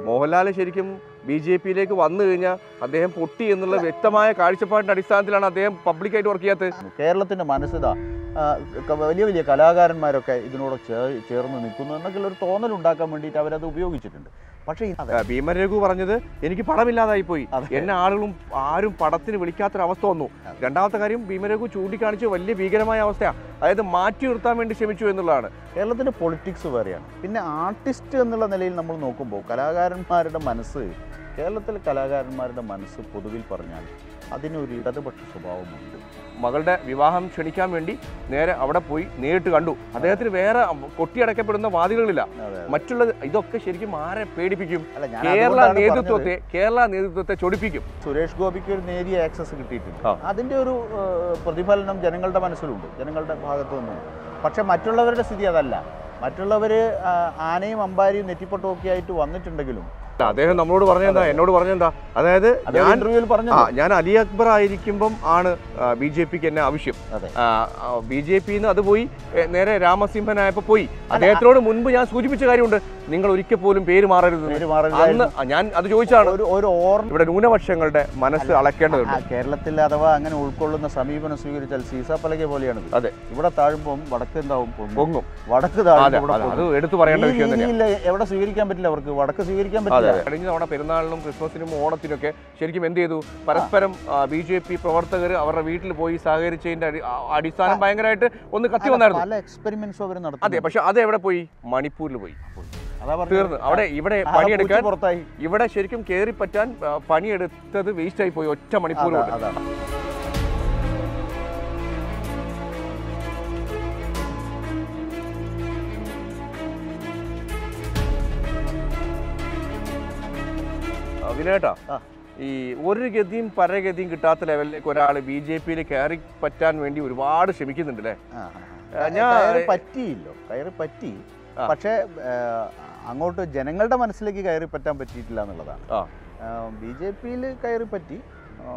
മോഹൻലാൽ ശരിക്കും B J പിയിലേക്ക് വന്നു കഴിഞ്ഞാൽ അദ്ദേഹം പൊട്ടി എന്നുള്ള വ്യക്തമായ കാഴ്ചപ്പാടിന്റെ അടിസ്ഥാനത്തിലാണ് അദ്ദേഹം പബ്ലിക്കായിട്ട് വർക്ക് ചെയ്യാത്തത് കേരളത്തിൻ്റെ മനസ്സിതാ ആ, ക- വലിയ വലിയ കലാകാരന്മാരൊക്കെ ഇതിനോട് ചേ- ചേർന്ന് നിൽക്കുന്നു എന്നൊക്കെ ഒരു തോന്നൽ ഉണ്ടാക്കാൻ വേണ്ടിയിട്ട് അവരത് ഉപയോഗിച്ചിട്ടുണ്ട് പക്ഷേ ഈ- ആ, ഭീമൻ രഘു പറഞ്ഞത് എനിക്ക് പടമില്ലാതായി പോയി അതെ. എന്നെ ആളുകളും ആരും പടത്തിന് വിളിക്കാത്തൊരവസ്ഥ വന്നു അതെ. രണ്ടാമത്തെ കാര്യം ഭീമൻ രഘു ചൂണ്ടിക്കാണിച്ച് വലിയ ഭീകരമായ അവസ്ഥയാണ് അതായത് മാറ്റി നിർത്താൻ വേണ്ടി ശ്രമിച്ചു എന്നുള്ളതാണ് കേരളത്തിൻ്റെ പൊളിറ്റിക്സ് വേറെയാണ് പിന്നെ ആർട്ടിസ്റ്റ് എന്നുള്ള നിലയിൽ നമ്മൾ നോക്കുമ്പോൾ കലാകാരന്മാരുടെ മനസ്സ് കേരളത്തിലെ കലാകാരന്മാരുടെ മനസ്സ് പൊതുവിൽ പറഞ്ഞാൽ അതിനൊരു ഇടതുപക്ഷ സ്വഭാവമുണ്ട് മകളുടെ വിവാഹം ക്ഷണിക്കാൻ വേണ്ടി നേരെ അവിടെ പോയി നേരിട്ട് കണ്ടു അദ്ദേഹത്തിന് വേറെ കൊട്ടിയടക്കപ്പെടുന്ന വാദികളില്ല അതെ മറ്റുള്ള ഇതൊക്കെ ശരിക്കും ആരെ പേടിപ്പിക്കും അല്ല ഞാൻ കേരള അതുകൊണ്ടാണ് പറഞ്ഞത് നേതൃത്വത്തെ കേരള നേതൃത്വത്തെ ചൊടിപ്പിക്കും സുരേഷ് ഗോപിക്ക് ഒരു നേരിയ ആക്സസ് കിട്ടിയിട്ടുണ്ട് ആ. അതിൻ്റെ ഒരു ഏഹ്, പ്രതിഫലനം ജനങ്ങളുടെ മനസ്സിലുണ്ട് ജനങ്ങളുടെ ഭാഗത്തു നിന്നുണ്ട് പക്ഷെ മറ്റുള്ളവരുടെ സ്ഥിതി അതല്ല മറ്റുള്ളവർ ആനയും അമ്പാരിയും നെറ്റിപ്പൊട്ടും ഒക്കെ ആയിട്ട് വന്നിട്ടുണ്ടെങ്കിലും അദ്ദേഹം നമ്മളോട് പറഞ്ഞെന്താ എന്നോട് പറഞ്ഞെന്താ അതായത് അത് ഞാൻ ഇന്റർവ്യൂവിൽ പറഞ്ഞു ആ ഞാൻ അലി അക്ബർ ആയിരിക്കുമ്പം ആണ് ബി ജെ പിക്ക് എന്നെ ആവശ്യം അതെ ബി ജെ പിന്ന് അത് പോയി എ, നേരെ രാമസിംഹനായപ്പോ പോയി അദ്ദേഹത്തിനോട് മുൻപ് ഞാൻ സൂചിപ്പിച്ച കാര്യമുണ്ട് നിങ്ങൾ ഒരിക്കൽ പോലും പേര് മാറരുത് പേര് അന്ന് മാറില്ല ആ, ഞാൻ അത് ചോദിച്ചാണ് ഒരു ഒരു ഓർമ്മ ഇവിടെ ന്യൂനപക്ഷങ്ങളുടെ മനസ്സ് അളക്കേണ്ടതുണ്ട് കേരളത്തിൽ അഥവാ അങ്ങനെ ഉൾക്കൊള്ളുന്ന സമീപനം സ്വീകരിച്ചാൽ സീസ പലക പോലെയാണിത് അതെ. ഇവിടെ താഴുമ്പോൾ വടക്ക് എന്താവും പൊങ്ങും. പൊങ്ങും വടക്ക് അതെ താഴുമ്പോൾ ഇവിടെ അതെ, അത് പൊങ്ങും. എടുത്തു പറയേണ്ട ഈ വിഷയം തന്നെയാണ് രീതിയിൽ എവിടെ സ്വീകരിക്കാൻ പറ്റില്ല അവർക്ക് വടക്ക് സ്വീകരിക്കാൻ അതെ പറ്റില്ല അതെ. കഴിഞ്ഞ തവണ പെരുന്നാളിനും ക്രിസ്മസിനും ഓണത്തിനൊക്കെ ശരിക്കും എന്ത് ചെയ്തു പരസ്പരം ബി ജെ പി പ്രവർത്തകർ അവരുടെ വീട്ടിൽ പോയി സഹകരിച്ചതിന്റെ അടി- ആ, അടിസ്ഥാനം ഭയങ്കരമായിട്ട് ഒന്ന് കത്തി അല്ല, വന്നായിരുന്നു പല എക്സ്പെരിമെന്റ്സും അവർ അതെ നടത്തി പക്ഷെ അത് എവിടെ പോയി മണിപ്പൂരിൽ പോയി അതാ പറഞ്ഞത്. തീർന്നു അവിടെ ഇവിടെ ആ, പണിയെടുക്കാൻ പൂച്ച പുറത്തായി ഇവിടെ ശരിക്കും കയറി പറ്റാൻ ആ, പണിയെടുത്തത് വേസ്റ്റ് ആയി പോയി ഒറ്റ മണിക്കൂർ അതാ- കൊണ്ട് അതാണ് ആ, വിനേട്ടാ ആ. ഈ ഒരു ഗതിയും പരഗതിയും കിട്ടാത്ത ലെവലിലേക്ക് ഒരാൾ ബി ജെ പിയിൽ കയറി പറ്റാൻ വേണ്ടി ഒരുപാട് ശ്രമിക്കുന്നുണ്ട് അല്ലേ ആ, ആ, ആ, ആ. ഞാൻ- കയറി പറ്റിയില്ലോ കയറി പറ്റി ആ. പക്ഷേ ആ, അങ്ങോട്ട് ജനങ്ങളുടെ മനസ്സിലേക്ക് കയറി പറ്റാൻ പറ്റിയിട്ടില്ല എന്നുള്ളതാണ് ആ. ബി ജെ പിയിൽ കയറി പറ്റി ആ,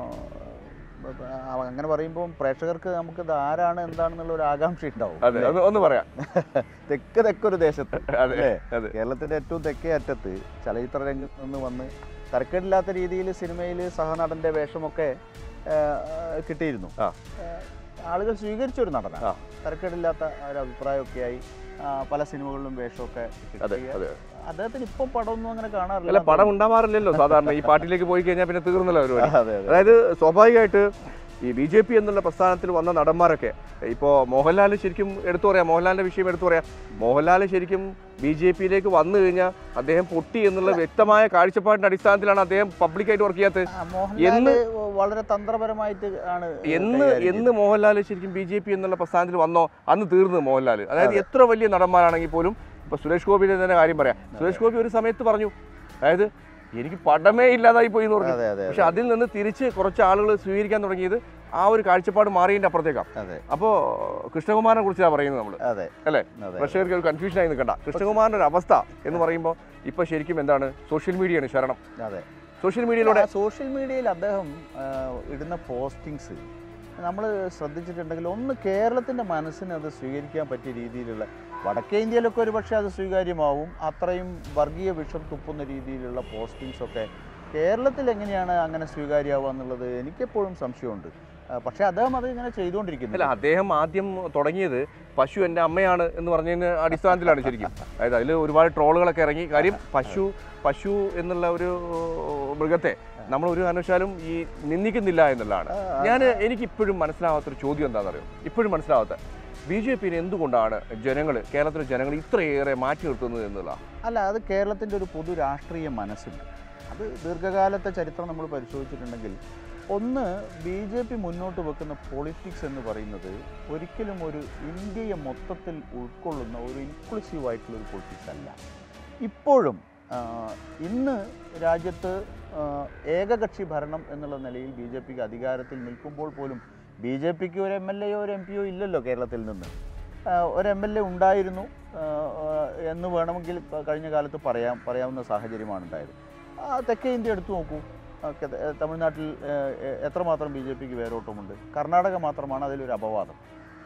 ആ, അങ്ങനെ പറയുമ്പോൾ പ്രേക്ഷകർക്ക് നമുക്ക് ഇത് ആരാണ് എന്താണെന്നുള്ള ഒരു ആകാംക്ഷ ഉണ്ടാവും അതെ ഒന്ന് ഒന്ന് പറയാം തെക്ക് തെക്കൊരു ദേശത്ത് അതെ അല്ലേ? അതെ കേരളത്തിന്റെ ഏറ്റവും തെക്കേ അറ്റത്ത് ചലച്ചിത്ര രംഗത്ത് നിന്ന് വന്ന് തരക്കേടില്ലാത്ത രീതിയിൽ സിനിമയിൽ സഹനടന്റെ വേഷമൊക്കെ ആ, കിട്ടിയിരുന്നു ആ. ആ, ആളുകൾ സ്വീകരിച്ച ഒരു ആ. നടനാണ് തരക്കേടില്ലാത്ത ഒരു അഭിപ്രായമൊക്കെ ആയി ആ, പല സിനിമകളിലും വേഷമൊക്കെ അതെ കിട്ടി അതെ അദ്ദേഹത്തിന് ഇപ്പം പടമൊന്നും അങ്ങനെ അല്ല കാണാറില്ല പടം ഉണ്ടാവാറില്ലല്ലോ സാധാരണ ഈ പാർട്ടിയിലേക്ക് പോയി കഴിഞ്ഞാൽ പിന്നെ തീർന്നല്ലോ പരിപാടി അതെ അതെ അതായത് സ്വാഭാവികമായിട്ട് ഈ ബി ജെ പി എന്നുള്ള പ്രസ്ഥാനത്തിൽ വന്ന നടന്മാരൊക്കെ ഇപ്പോൾ മോഹൻലാൽ ശരിക്കും എടുത്തു പറയാം മോഹൻലാലിന്റെ വിഷയം എടുത്തു പറയാം മോഹൻലാൽ ശരിക്കും ബി ജെ പിയിലേക്ക് വന്നു കഴിഞ്ഞാൽ അദ്ദേഹം പൊട്ടി എന്നുള്ള വ്യക്തമായ കാഴ്ചപ്പാടിന്റെ അടിസ്ഥാനത്തിലാണ് അദ്ദേഹം പബ്ലിക്കായിട്ട് വർക്ക് ചെയ്യാത്തത് ആ, മോഹൻലാല് വളരെ തന്ത്രപരമായിട്ട് ആണ് എന്ന് കൈകാര്യം എന്ന് മോഹൻലാൽ ശരിക്കും ബി ജെ പി എന്നുള്ള പ്രസ്ഥാനത്തിൽ വന്നോ അന്ന് തീർന്നു മോഹൻലാൽ അതായത് അതെ. എത്ര വലിയ നടന്മാരാണെങ്കിൽ പോലും ഇപ്പൊ സുരേഷ് ഗോപിയുടെ തന്നെ കാര്യം പറയാം സുരേഷ് ഗോപി ഒരു സമയത്ത് പറഞ്ഞു അതായത് എനിക്ക് പടമേ ഇല്ലാതായി പോയി എന്ന് പറഞ്ഞു അതെ അതെ പക്ഷെ അതിൽ നിന്ന് തിരിച്ച് കുറച്ച് ആളുകൾ സ്വീകരിക്കാൻ തുടങ്ങിയത് ആ ഒരു കാഴ്ചപ്പാട് മാറിയതിന്റെ അപ്പുറത്തേക്കാണ് അതെ അപ്പോൾ കൃഷ്ണകുമാറിനെ കുറിച്ചാണ് പറയുന്നത് നമ്മൾ അതെ അല്ലേ? അതെ പ്രേക്ഷകർക്ക് ഒരു കൺഫ്യൂഷൻ ആയി നിൽക്കണ്ട കൃഷ്ണകുമാറിന്റെ ഒരു അവസ്ഥ എന്ന് പറയുമ്പോൾ ഇപ്പൊ ശരിക്കും എന്താണ് സോഷ്യൽ മീഡിയയാണ് ശരണം അതെ സോഷ്യൽ മീഡിയയിലൂടെ സോഷ്യൽ മീഡിയയിൽ അദ്ദേഹം ആ, ഇടുന്ന പോസ്റ്റിങ്സ് നമ്മൾ ശ്രദ്ധിച്ചിട്ടുണ്ടെങ്കിൽ ഒന്ന് കേരളത്തിൻ്റെ മനസ്സിന് അത് സ്വീകരിക്കാൻ പറ്റിയ രീതിയിലുള്ള വടക്കേ ഇന്ത്യയിലൊക്കെ ഒരു പക്ഷേ അത് സ്വീകാര്യമാവും അത്രയും വർഗീയ വിഷം തുപ്പുന്ന രീതിയിലുള്ള പോസ്റ്റിങ്സ് ഒക്കെ കേരളത്തിൽ എങ്ങനെയാണ് അങ്ങനെ സ്വീകാര്യമാവുക എന്നുള്ളത് എനിക്കെപ്പോഴും സംശയമുണ്ട് ആ, പക്ഷേ അദ്ദേഹം അത് ഇങ്ങനെ അല്ല ചെയ്തുകൊണ്ടിരിക്കുന്നില്ല അദ്ദേഹം ആദ്യം തുടങ്ങിയത് പശു എൻ്റെ അമ്മയാണ് എന്ന് പറഞ്ഞതിന് അടിസ്ഥാനത്തിലാണ് ശരിക്കും അതായത് അതിൽ ഒരുപാട് ട്രോളുകളൊക്കെ ഇറങ്ങി കാര്യം പശു പശു എന്നുള്ള ഒരു മൃഗത്തെ നമ്മൾ ഒരു കാരണവശാലും ഈ നിന്ദിക്കുന്നില്ല എന്നുള്ളതാണ് ഞാൻ എനിക്ക് ഇപ്പോഴും മനസ്സിലാവാത്തൊരു ചോദ്യം എന്താണെന്നറിയോ ഇപ്പോഴും മനസ്സിലാവാത്ത ബി ജെ പിനെ എന്തുകൊണ്ടാണ് ജനങ്ങൾ കേരളത്തിലെ ജനങ്ങൾ ഇത്രയേറെ മാറ്റി നിർത്തുന്നത് എന്നുള്ളതാണ് അല്ല അത് കേരളത്തിൻ്റെ ഒരു പൊതു രാഷ്ട്രീയ മനസ്സുണ്ട് അത് ദീർഘകാലത്തെ ചരിത്രം നമ്മൾ പരിശോധിച്ചിട്ടുണ്ടെങ്കിൽ ഒന്ന് ബി ജെ പി മുന്നോട്ട് വെക്കുന്ന പൊളിറ്റിക്സ് എന്ന് പറയുന്നത് ഒരിക്കലും ഒരു ഇന്ത്യയെ മൊത്തത്തിൽ ഉൾക്കൊള്ളുന്ന ഒരു ഇൻക്ലൂസീവ് ആയിട്ടുള്ള ഒരു പൊളിറ്റിക്സ് അല്ല ഇപ്പോഴും ആ, ഇന്ന് രാജ്യത്ത് ആ, ഏകകക്ഷി ഭരണം എന്നുള്ള നിലയിൽ ബി ജെ പിക്ക് അധികാരത്തിൽ നിൽക്കുമ്പോൾ പോലും ബി ജെ പിക്ക് ഒരു എം എൽ എയോ ഒരു എം പിയോ ഇല്ലല്ലോ കേരളത്തിൽ നിന്ന് ആ, ഒരു എം എൽ എ ഉണ്ടായിരുന്നു ആ, ആ, എന്ന് വേണമെങ്കിൽ പ- കഴിഞ്ഞ കാലത്ത് പറയാം പറയാവുന്ന സാഹചര്യമാണ് ഉണ്ടായത് ആ, തെക്കേ ഇന്ത്യ എടുത്തു നോക്കൂ ആ, കെ- ഏ, തമിഴ്നാട്ടിൽ ഏ, ഏ, എത്രമാത്രം ബി ജെ പിക്ക് വേരോട്ടമുണ്ട് കർണാടക മാത്രമാണ് അതിലൊരു അപവാദം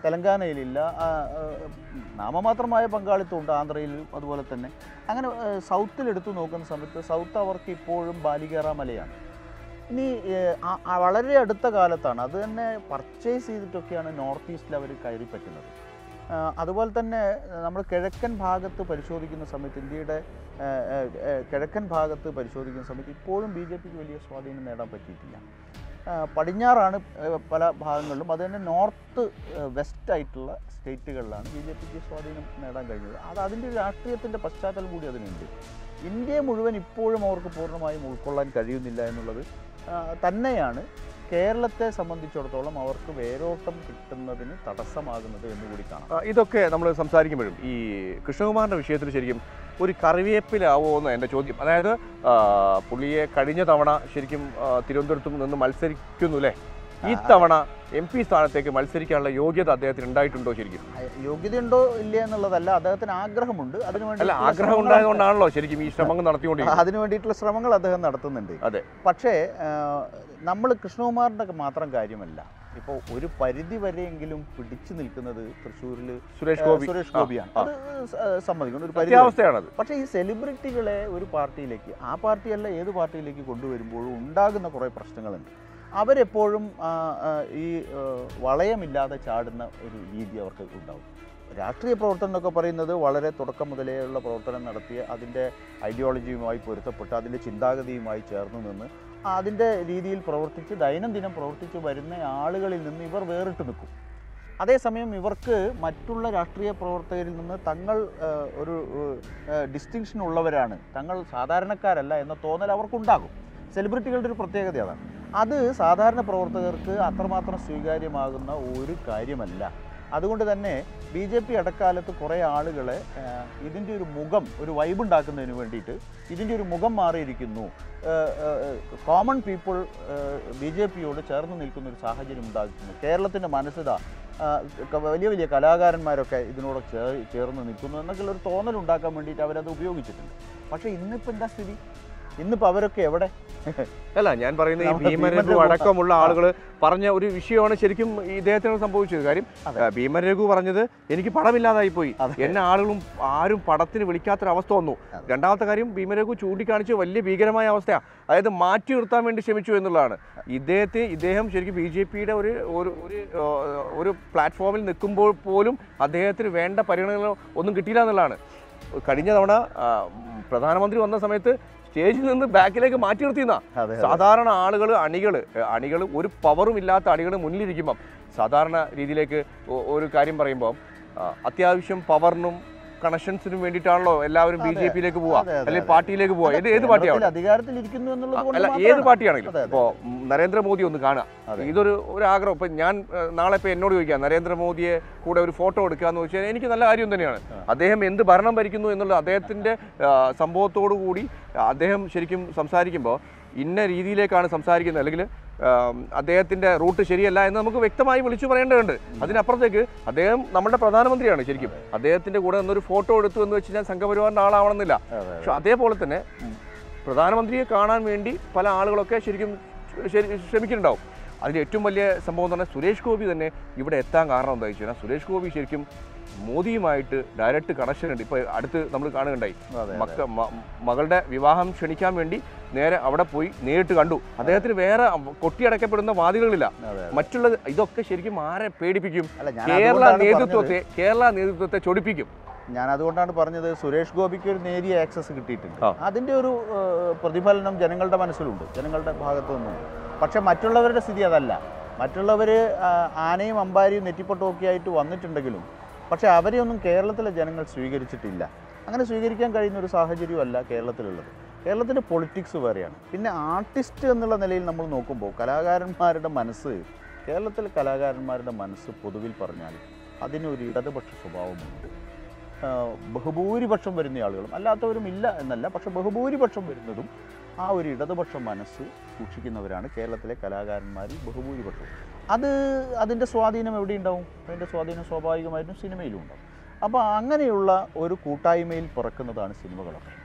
തെലങ്കാനയിലില്ല ആ, ആ, നാമമാത്രമായ പങ്കാളിത്തമുണ്ട് ആന്ധ്രയിലും അതുപോലെ തന്നെ അങ്ങനെ ആ, സൗത്തിൽ എടുത്തു നോക്കുന്ന സമയത്ത് സൗത്ത് അവർക്ക് ഇപ്പോഴും ബാലികേറ മലയാണ് ഇനി ഏ, ആ- ആ വളരെ അടുത്ത കാലത്താണ് അത് തന്നെ പർച്ചേസ് ചെയ്തിട്ടൊക്കെയാണ് നോർത്ത് ഈസ്റ്റിൽ അവർ കയറി പറ്റുന്നത് ആ, അതുപോലെ തന്നെ നമ്മൾ കിഴക്കൻ ഭാഗത്ത് പരിശോധിക്കുന്ന സമയത്ത് ഇന്ത്യയുടെ ആ, ആ, ആ, കിഴക്കൻ ഭാഗത്ത് പരിശോധിക്കുന്ന സമയത്ത് ഇപ്പോഴും ബി ജെ പിക്ക് വലിയ സ്വാധീനം നേടാൻ പറ്റിയിട്ടില്ല ആ, പടിഞ്ഞാറാണ് ആ, പല ഭാഗങ്ങളിലും അത് തന്നെ നോർത്ത് വെസ്റ്റ് ആയിട്ടുള്ള സ്റ്റേറ്റുകളിലാണ് ബി ജെ പിക്ക് സ്വാധീനം നേടാൻ കഴിഞ്ഞത് അത് അതിൻ്റെ ഒരു രാഷ്ട്രീയത്തിൻ്റെ പശ്ചാത്തലം കൂടി അതിനുണ്ട് ഇന്ത്യയെ മുഴുവൻ ഇപ്പോഴും അവർക്ക് പൂർണ്ണമായും ഉൾക്കൊള്ളാൻ കഴിയുന്നില്ല എന്നുള്ളത് ആ, തന്നെയാണ് കേരളത്തെ സംബന്ധിച്ചിടത്തോളം അവർക്ക് വേരോട്ടം കിട്ടുന്നതിന് തടസ്സമാകുന്നത് എന്ന് കൂടി കാണാം ആ, ഇതൊക്കെ നമ്മൾ സംസാരിക്കുമ്പോഴും ഈ കൃഷ്ണകുമാറിന്റെ വിഷയത്തിൽ ശരിക്കും ഒരു കറിവേപ്പിലാവോ എന്ന് എൻ്റെ ചോദ്യം അതായത് ആ, പുള്ളിയെ കഴിഞ്ഞ തവണ ശരിക്കും ആ, തിരുവനന്തപുരത്ത് നിന്ന് മത്സരിക്കുന്നു അല്ലേ ഈ തവണ എം പി സ്ഥാനത്തേക്ക് മത്സരിക്കാനുള്ള യോഗ്യത അദ്ദേഹത്തിന് ഉണ്ടായിട്ടുണ്ടോ ശരിക്കും ആ, യോഗ്യതയുണ്ടോ ഇല്ല എന്നുള്ളതല്ല അദ്ദേഹത്തിന് ആഗ്രഹമുണ്ട് അതിനുവേണ്ടി അല്ല ആഗ്രഹം ഉണ്ടായതുകൊണ്ടാണല്ലോ ശരിക്കും ഈ ശ്രമങ്ങൾ നടത്തിക്കൊണ്ടിരിക്കുന്നത് അതിനു വേണ്ടിയിട്ടുള്ള ശ്രമങ്ങൾ അദ്ദേഹം നടത്തുന്നുണ്ട് അതെ പക്ഷേ നമ്മൾ കൃഷ്ണകുമാറിൻ്റെ മാത്രം കാര്യമല്ല ഇപ്പോൾ ഒരു പരിധി വരെയെങ്കിലും പിടിച്ചു നിൽക്കുന്നത് തൃശ്ശൂരിൽ സുരേഷ് ഗോപി സുരേഷ് ആ, ഗോപിയാണ് ആ. അത് സ- സമ്മതിക്കണം ഒരു പരിധി വരെ. സത്യാവസ്ഥയാണത് പക്ഷേ ഈ സെലിബ്രിറ്റികളെ ഒരു പാർട്ടിയിലേക്ക് ആ പാർട്ടിയല്ല ഏത് പാർട്ടിയിലേക്ക് കൊണ്ടുവരുമ്പോഴും ഉണ്ടാകുന്ന കുറേ പ്രശ്നങ്ങളുണ്ട് അവരെപ്പോഴും ആ, ആ, ഈ ആ, വളയമില്ലാതെ ചാടുന്ന ഒരു രീതി അവർക്ക് ഉണ്ടാവും രാഷ്ട്രീയ പ്രവർത്തനം എന്നൊക്കെ പറയുന്നത് വളരെ തുടക്കം മുതലേ ഉള്ള പ്രവർത്തനം നടത്തിയ അതിൻ്റെ ഐഡിയോളജിയുമായി പൊരുത്തപ്പെട്ട് അതിൻ്റെ ചിന്താഗതിയുമായി ചേർന്ന് നിന്ന് അതിൻ്റെ രീതിയിൽ പ്രവർത്തിച്ച് ദൈനംദിനം പ്രവർത്തിച്ച് വരുന്ന ആളുകളിൽ നിന്ന് ഇവർ വേറിട്ട് നിൽക്കും അതേസമയം ഇവർക്ക് മറ്റുള്ള രാഷ്ട്രീയ പ്രവർത്തകരിൽ നിന്ന് തങ്ങൾ ആ, ഒരു ഡിസ്റ്റിങ്ഷൻ ഉള്ളവരാണ് തങ്ങൾ സാധാരണക്കാരല്ല എന്ന തോന്നൽ അവർക്കുണ്ടാകും സെലിബ്രിറ്റികളുടെ ഒരു പ്രത്യേകത അതാണ് അത് സാധാരണ പ്രവർത്തകർക്ക് അത്രമാത്രം സ്വീകാര്യമാകുന്ന ഒരു കാര്യമല്ല അതുകൊണ്ട് തന്നെ ബി ജെ പി അടക്കാലത്ത് കുറേ ആളുകളെ ആ, ഇതിൻ്റെ ഒരു മുഖം ഒരു വൈബ് ഉണ്ടാക്കുന്നതിന് വേണ്ടിയിട്ട് ഇതിൻ്റെ ഒരു മുഖം മാറിയിരിക്കുന്നു കോമൺ പീപ്പിൾ ബി ജെ പിയോട് ചേർന്ന് നിൽക്കുന്ന ഒരു സാഹചര്യം ഉണ്ടാക്കുന്നു കേരളത്തിൻ്റെ മനസ്സിതാ ആ, ക- വലിയ വലിയ കലാകാരന്മാരൊക്കെ ഇതിനോട് ചേർ ചേർന്ന് നിൽക്കുന്നു എന്നൊക്കെയുള്ള ഒരു തോന്നൽ ഉണ്ടാക്കാൻ വേണ്ടിയിട്ട് അവരത് ഉപയോഗിച്ചിട്ടുണ്ട് പക്ഷേ ഇന്നിപ്പോൾ എന്താ സ്ഥിതി ഇന്നിപ്പോൾ അവരൊക്കെ എവിടെ അല്ല ഞാൻ പറയുന്നത് ഈ നമ്മുടെ ഭീമൻ ഭീമൻ രഘു രഘു അടക്കമുള്ള ആ. ആളുകൾ പറഞ്ഞ ഒരു വിഷയമാണ് ശരിക്കും ഇദ്ദേഹത്തിന് സംഭവിച്ചത് കാര്യം അതെ. ആ, ഭീമൻ രഘു പറഞ്ഞത് എനിക്ക് പടമില്ലാതായി പോയി അതെ. എന്നെ ആളുകളും ആരും പടത്തിന് വിളിക്കാത്തൊരവസ്ഥ വന്നു അതെ. രണ്ടാമത്തെ കാര്യം ഭീമൻ രഘു ചൂണ്ടിക്കാണിച്ച് വലിയ ഭീകരമായ അവസ്ഥയാണ് അതായത് മാറ്റി നിർത്താൻ വേണ്ടി ശ്രമിച്ചു എന്നുള്ളതാണ് ഇദ്ദേഹത്തെ ഇദ്ദേഹം ശരിക്കും ബി ജെ പിയുടെ ഒരു ഒരു ഒരു, ആ, ഒരു പ്ലാറ്റ്ഫോമിൽ നിൽക്കുമ്പോൾ പോലും അദ്ദേഹത്തിന് വേണ്ട പരിഗണനകളോ ഒന്നും കിട്ടിയില്ല എന്നുള്ളതാണ് കഴിഞ്ഞ തവണ ആ, പ്രധാനമന്ത്രി വന്ന സമയത്ത് സ്റ്റേജിൽ നിന്ന് ബാക്കിലേക്ക് മാറ്റി നിർത്തിയെന്നാ അതെ സാധാരണ ആളുകൾ അണികൾ അണികൾ ഒരു പവറും ഇല്ലാത്ത അണികൾ മുന്നിലിരിക്കുമ്പം സാധാരണ രീതിയിലേക്ക് ഒ- ഒരു കാര്യം പറയുമ്പോൾ അത്യാവശ്യം പവറിനും കണക്ഷൻസിനും വേണ്ടിയിട്ടാണല്ലോ എല്ലാവരും ബി ജെ പിയിലേക്ക് പോവുക അതെ, അതെ, അല്ലെങ്കിൽ അതെ. പാർട്ടിയിലേക്ക് പോവുക ഏത് ഏത് പാർട്ടിയാണ് അധികാരത്തിൽ ഇരിക്കുന്നു എന്നുള്ളത് കൊണ്ട് അല്ല ഏത് മാത്രമാണ്. പാർട്ടിയാണെങ്കിലും അതെ, അതെ. ഇപ്പോൾ നരേന്ദ്രമോദി ഒന്ന് കാണുക അതെ. ഇതൊരു ഒരു ആഗ്രഹം ഇപ്പം ഞാൻ ഏഹ്, നാളെ ഇപ്പോൾ എന്നോട് ചോദിക്കാം നരേന്ദ്രമോദിയെ കൂടെ ഒരു ഫോട്ടോ എടുക്കുക എന്ന് വെച്ചാൽ എനിക്ക് നല്ല കാര്യം തന്നെയാണ് ആ. അദ്ദേഹം എന്ത് ഭരണം ഭരിക്കുന്നു എന്നുള്ള അദ്ദേഹത്തിൻ്റെ സംഭവത്തോടു കൂടി അദ്ദേഹം ശരിക്കും സംസാരിക്കുമ്പോൾ ഇന്ന രീതിയിലേക്കാണ് സംസാരിക്കുന്നത് അല്ലെങ്കിൽ അദ്ദേഹത്തിൻ്റെ റൂട്ട് ശരിയല്ല എന്ന് നമുക്ക് വ്യക്തമായി വിളിച്ചു പറയേണ്ടതുണ്ട് അതിനപ്പുറത്തേക്ക് അദ്ദേഹം നമ്മുടെ പ്രധാനമന്ത്രിയാണ് ശരിക്കും അദ്ദേഹത്തിൻ്റെ കൂടെ നിന്നൊരു ഫോട്ടോ എടുത്തു എന്ന് വെച്ച് ഞാൻ സംഘപരിവാറിൻ്റെ ആളാവണമെന്നില്ല അതെ, അതെ. പക്ഷെ അതേപോലെ തന്നെ പ്രധാനമന്ത്രിയെ കാണാൻ വേണ്ടി പല ആളുകളൊക്കെ ശരിക്കും ശരി ശ്രമിക്കുന്നുണ്ടാവും അതിൻ്റെ ഏറ്റവും വലിയ സംഭവം എന്ന് പറഞ്ഞാൽ സുരേഷ് ഗോപി തന്നെ ഇവിടെ എത്താൻ കാരണം എന്താ വെച്ച് കഴിഞ്ഞാൽ സുരേഷ് ഗോപി ശരിക്കും മോദിയുമായിട്ട് ഡയറക്റ്റ് കണക്ഷൻ ഉണ്ട് ഇപ്പോൾ അടുത്ത് നമ്മൾ കാണുകയുണ്ടായി അതെ, അതെ. മക്ക മ- മകളുടെ വിവാഹം ക്ഷണിക്കാൻ വേണ്ടി നേരെ അവിടെ പോയി നേരിട്ട് കണ്ടു അദ്ദേഹത്തിന് വേറെ കൊട്ടിയടക്കപ്പെടുന്ന വാദികളില്ല അതെ, അതെ. മറ്റുള്ള ഇതൊക്കെ ശരിക്കും ആരെ പേടിപ്പിക്കും അല്ല, ഞാൻ കേരള അതുകൊണ്ടാണ് നേതൃത്വത്തെ കേരള നേതൃത്വത്തെ ചൊടിപ്പിക്കും ഞാൻ അതുകൊണ്ടാണ് പറഞ്ഞത് സുരേഷ് ഗോപിക്ക് ഒരു നേരിയ ആക്സസ് കിട്ടിയിട്ടുണ്ട് ആ. അതിൻ്റെ ഒരു ഏഹ്, പ്രതിഫലനം ജനങ്ങളുടെ മനസ്സിലുണ്ട് ജനങ്ങളുടെ ഭാഗത്തു നിന്നുണ്ട് പക്ഷെ മറ്റുള്ളവരുടെ സ്ഥിതി അതല്ല മറ്റുള്ളവർ ആനയും അമ്പാരിയും നെറ്റിപ്പൊട്ടും ഒക്കെ ആയിട്ട് വന്നിട്ടുണ്ടെങ്കിലും പക്ഷെ അവരെയൊന്നും കേരളത്തിലെ ജനങ്ങൾ സ്വീകരിച്ചിട്ടില്ല അങ്ങനെ സ്വീകരിക്കാൻ കഴിയുന്ന ഒരു സാഹചര്യമല്ല കേരളത്തിലുള്ളത് കേരളത്തിൻ്റെ പൊളിറ്റിക്സ് വേറെയാണ് പിന്നെ ആർട്ടിസ്റ്റ് എന്നുള്ള നിലയിൽ നമ്മൾ നോക്കുമ്പോൾ കലാകാരന്മാരുടെ മനസ്സ് കേരളത്തിലെ കലാകാരന്മാരുടെ മനസ്സ് പൊതുവിൽ പറഞ്ഞാൽ അതിനൊരു ഇടതുപക്ഷ സ്വഭാവമുണ്ട് ആ, ബഹുഭൂരിപക്ഷം വരുന്ന ആളുകളും അല്ലാത്തവരും ഇല്ല എന്നല്ല പക്ഷെ ബഹുഭൂരിപക്ഷം വരുന്നതും ആ ഒരു ഇടതുപക്ഷ മനസ്സ് സൂക്ഷിക്കുന്നവരാണ് കേരളത്തിലെ കലാകാരന്മാരിൽ ബഹുഭൂരിപക്ഷം അത് അതിൻ്റെ സ്വാധീനം എവിടെ ഉണ്ടാവും അതിൻ്റെ സ്വാധീനം സ്വാഭാവികമായിട്ടും സിനിമയിലും ഉണ്ടാവും അപ്പോൾ അങ്ങനെയുള്ള ഒരു കൂട്ടായ്മയിൽ പിറക്കുന്നതാണ് സിനിമകളൊക്കെ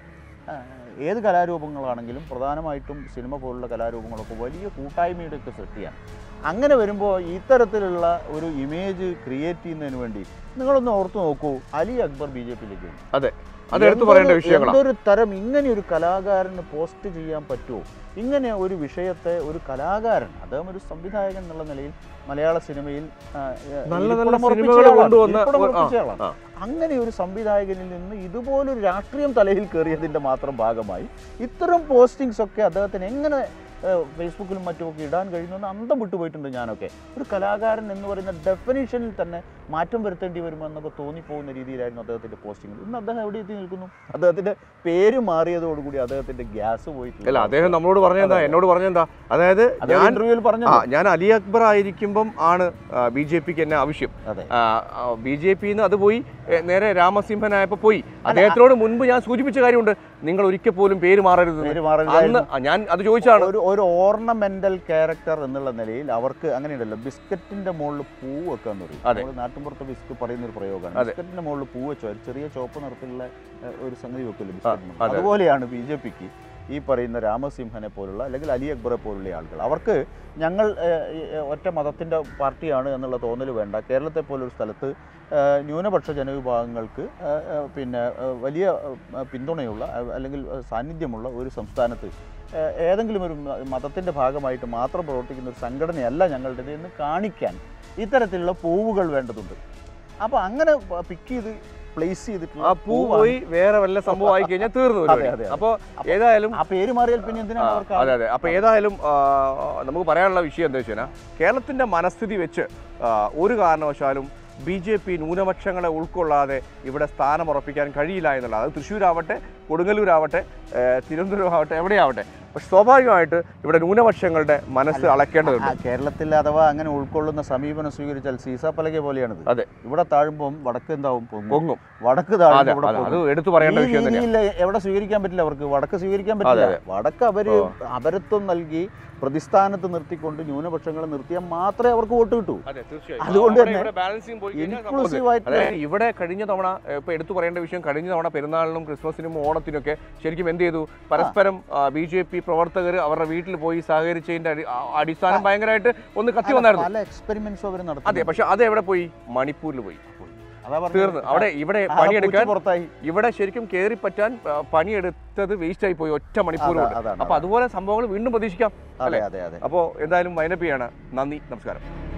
ആ, ഏത് കലാരൂപങ്ങളാണെങ്കിലും പ്രധാനമായിട്ടും സിനിമ പോലുള്ള കലാരൂപങ്ങളൊക്കെ വലിയ കൂട്ടായ്മയുടെ ഒക്കെ സൃഷ്ടിയാണ് അങ്ങനെ വരുമ്പോൾ ഇത്തരത്തിലുള്ള ഒരു ഇമേജ് ക്രിയേറ്റ് ചെയ്യുന്നതിന് വേണ്ടി നിങ്ങളൊന്ന് ഓർത്ത് നോക്കൂ അലി അക്ബർ ബി ജെ പിയിലേക്ക് അതെ അത് എടുത്തു പറയേണ്ട വിഷയങ്ങളാണ് എന്തൊരു തരം ഇങ്ങനെ ഒരു കലാകാരന് പോസ്റ്റ് ചെയ്യാൻ പറ്റുമോ ഇങ്ങനെ ഒരു വിഷയത്തെ ഒരു കലാകാരൻ അദ്ദേഹം ഒരു സംവിധായകൻ എന്നുള്ള നിലയിൽ മലയാള സിനിമയിൽ ആ, ആ, നല്ല നല്ല ഇരിപ്പിടം ഉറപ്പിച്ച സിനിമകൾ ആളാണ്. കൊണ്ടുവന്ന ഇരിപ്പിടം ഒരു- ആ, ഉറപ്പിച്ച ആളാണ്. ആ. അങ്ങനെ ഒരു സംവിധായകനിൽ നിന്ന് ഇതുപോലൊരു രാഷ്ട്രീയം തലയിൽ കയറിയതിന്റെ മാത്രം ഭാഗമായി ഇത്തരം പോസ്റ്റിങ്സ് ഒക്കെ അദ്ദേഹത്തിന് എങ്ങനെ ഏഹ്, ഫേസ്ബുക്കിലും മറ്റുമൊക്കെ ഇടാൻ കഴിയുമെന്ന് അന്തം വിട്ടുപോയിട്ടുണ്ട് ഞാനൊക്കെ ഒരു കലാകാരൻ എന്ന് പറയുന്ന ഡെഫിനിഷനിൽ തന്നെ മാറ്റം വരുത്തേണ്ടി വരുമെന്നൊക്കെ തോന്നിപ്പോകുന്ന രീതിയിലായിരുന്നു അദ്ദേഹത്തിന്റെ പോസ്റ്റിംഗ് ഇന്ന് അദ്ദേഹം എവിടെ എത്തി നിൽക്കുന്നു അദ്ദേഹത്തിന്റെ പേര് മാറിയതോടുകൂടി അദ്ദേഹത്തിന്റെ ഗ്യാസ് പോയിട്ടില്ല അല്ല അദ്ദേഹം നമ്മളോട് പറഞ്ഞെന്താ അതെ. എന്നോട് പറഞ്ഞെന്താ അതായത് അദ്ദേഹം ഞാൻ ഇന്റർവ്യൂവിൽ പറഞ്ഞു ആ ഞാൻ അലി അക്ബർ ആയിരിക്കുമ്പം ആണ് ബി ജെ പിക്ക് എന്നെ ആവശ്യം അതെ ബി ജെ പിന്ന് അത് പോയി ഏ, നേരെ രാമസിംഹനായപ്പോ പോയി അദ്ദേഹത്തിനോട് മുൻപ് ഞാൻ സൂചിപ്പിച്ച കാര്യമുണ്ട് നിങ്ങൾ ഒരിക്കൽ പോലും പേര് മാറരുത് പേര് അന്ന് മാറില്ല ആ, ഞാൻ അത് ചോദിച്ചാണ് ഒരു ഒരു ഓർണമെന്റൽ ക്യാരക്ടർ എന്നുള്ള നിലയിൽ അവർക്ക് അങ്ങനെയുണ്ടല്ലോ ബിസ്ക്കറ്റിന്റെ മുകളിൽ പൂ വെക്കുക എന്ന് പറയും അതെ. നമ്മൾ നാട്ടിൻപുറത്ത് ബിസ്കറ്റ് പറയുന്ന ഒരു പ്രയോഗമാണ് അതെ. ബിസ്ക്കറ്റിന്റെ മുകളിൽ പൂ വെച്ചോ ഒരു ചെറിയ ചുവപ്പ് നിറത്തിലുള്ള ഏഹ്, ഒരു സംഗതി വെക്കുമല്ലോ ആ, ബിസ്ക്കറ്റിന് അതെ. അതുപോലെയാണ് ബി ജെ പിക്ക് ഈ പറയുന്ന രാമസിംഹനെ പോലുള്ള അല്ലെങ്കിൽ അലി അക്ബറെ പോലുള്ള ആളുകൾ അവർക്ക് ഞങ്ങൾ ഏഹ്, ഏഹ്, ഒറ്റ മതത്തിൻ്റെ പാർട്ടിയാണ് എന്നുള്ള തോന്നൽ വേണ്ട കേരളത്തെ പോലൊരു സ്ഥലത്ത് ഏഹ്, ന്യൂനപക്ഷ ജനവിഭാഗങ്ങൾക്ക് ഏഹ്, ഏഹ്, പിന്നെ ഏഹ്, വലിയ ഏഹ്, പിന്തുണയുള്ള ഏഹ്, അല്ലെങ്കിൽ ഏഹ്, സാന്നിധ്യമുള്ള ഒരു സംസ്ഥാനത്ത് ഏഹ്, ഏതെങ്കിലും ഒരു മ- മതത്തിൻ്റെ ഭാഗമായിട്ട് മാത്രം പ്രവർത്തിക്കുന്ന ഒരു സംഘടനയല്ല ഞങ്ങളുടേത് എന്ന് കാണിക്കാൻ ഇത്തരത്തിലുള്ള പൂവുകൾ വേണ്ടതുണ്ട് അപ്പോൾ അങ്ങനെ പിക്ക് ചെയ്ത് പ്ലേസ് ചെയ്തിട്ടുള്ള ആ പൂ പൂവാണ്. പോയി വേറെ വല്ല സംഭവം ആയി കഴിഞ്ഞാൽ തീർന്നു അതെ, പരിപാടി. അതെ, അതെ. അപ്പൊ ഏതായാലും ആ പേര് മാറിയാൽ പിന്നെ എന്തിനാണ് ആ, അവർക്ക് അതെ അതെ അപ്പൊ ഏതായാലും ആ, നമുക്ക് പറയാനുള്ള വിഷയം എന്താ വെച്ചാൽ കേരളത്തിന്റെ മനസ്ഥിതി വെച്ച് ആ, ഒരു കാരണവശാലും ബി ജെ പി ന്യൂനപക്ഷങ്ങളെ ഉൾക്കൊള്ളാതെ ഇവിടെ സ്ഥാനം ഉറപ്പിക്കാൻ കഴിയില്ല എന്നുള്ളത് അത് തൃശ്ശൂരാവട്ടെ കൊടുങ്ങല്ലൂരാവട്ടെ ഏ, തിരുവനന്തപുരം ആവട്ടെ എവിടെയാവട്ടെ പക്ഷെ സ്വാഭാവികമായിട്ട് ഇവിടെ ന്യൂനപക്ഷങ്ങളുടെ മനസ്സ് അളക്കേണ്ടതുണ്ട് ആ, കേരളത്തിൽ അഥവാ അങ്ങനെ ഉൾക്കൊള്ളുന്ന സമീപനം സ്വീകരിച്ചാൽ സീസ പലക പോലെയാണിത് അതെ. ഇവിടെ താഴുമ്പോൾ വടക്ക് എന്താവും പൊങ്ങും പൊങ്ങും വടക്ക് അതെ താഴുമ്പോൾ ഇവിടെ അതെ, അത് പൊങ്ങും. എടുത്തു പറയേണ്ട ഈ വിഷയം തന്നെയാണ് രീതിയിൽ എവിടെ സ്വീകരിക്കാൻ പറ്റില്ല അവർക്ക് വടക്ക് സ്വീകരിക്കാൻ പറ്റില്ല അതെ, വടക്ക് അവര് ഓ. അപരത്വം നൽകി പ്രതിസ്ഥാനത്ത് നിർത്തിക്കൊണ്ട് ന്യൂനപക്ഷങ്ങളെ നിർത്തിയാൽ മാത്രമേ അവർക്ക് വോട്ട് കിട്ടൂ അതെ തീർച്ചയായും അതുകൊണ്ട് അവിടെ തന്നെ ഇവിടെ ബാലൻസിങ് പോയി കഴിഞ്ഞാൽ സംഭവം ഇൻക്ലൂസീവ് ആയിട്ടുള്ള അതായത് ഇവിടെ കഴിഞ്ഞ തവണ ഇപ്പൊ എടുത്തു പറയേണ്ട വിഷയം കഴിഞ്ഞ തവണ പെരുന്നാളിനും ക്രിസ്മസിനും ഓണത്തിനൊക്കെ ശരിക്കും എന്ത് ചെയ്തു പരസ്പരം ബി ജെ പി പ്രവർത്തകർ അവരുടെ വീട്ടിൽ പോയി സഹകരിച്ചതിന്റെ അടി- ആ- അടിസ്ഥാനം ഭയങ്കരമായിട്ട് ഒന്ന് കത്തി വന്നായിരുന്നു പല എക്സ്പെരിമെന്റ്സും അവർ അതെ നടത്തി പക്ഷെ അത് എവിടെ പോയി മണിപ്പൂരിൽ പോയി അതാ പറഞ്ഞത്. തീർന്നു അവിടെ ഇവിടെ ആ, പണിയെടുക്കാൻ പൂച്ച പുറത്തായി ഇവിടെ ശരിക്കും കയറി പറ്റാൻ ആ, പണിയെടുത്തത് വേസ്റ്റ് ആയി പോയി ഒറ്റ മണിക്കൂർ അതാ- കൊണ്ട് അതാണ് അപ്പൊ അതുപോലെ സംഭവങ്ങൾ വീണ്ടും പ്രതീക്ഷിക്കാം അതെ അതെ അതെ അപ്പോൾ എന്തായാലും വൈനപ്പിയാണ് നന്ദി നമസ്കാരം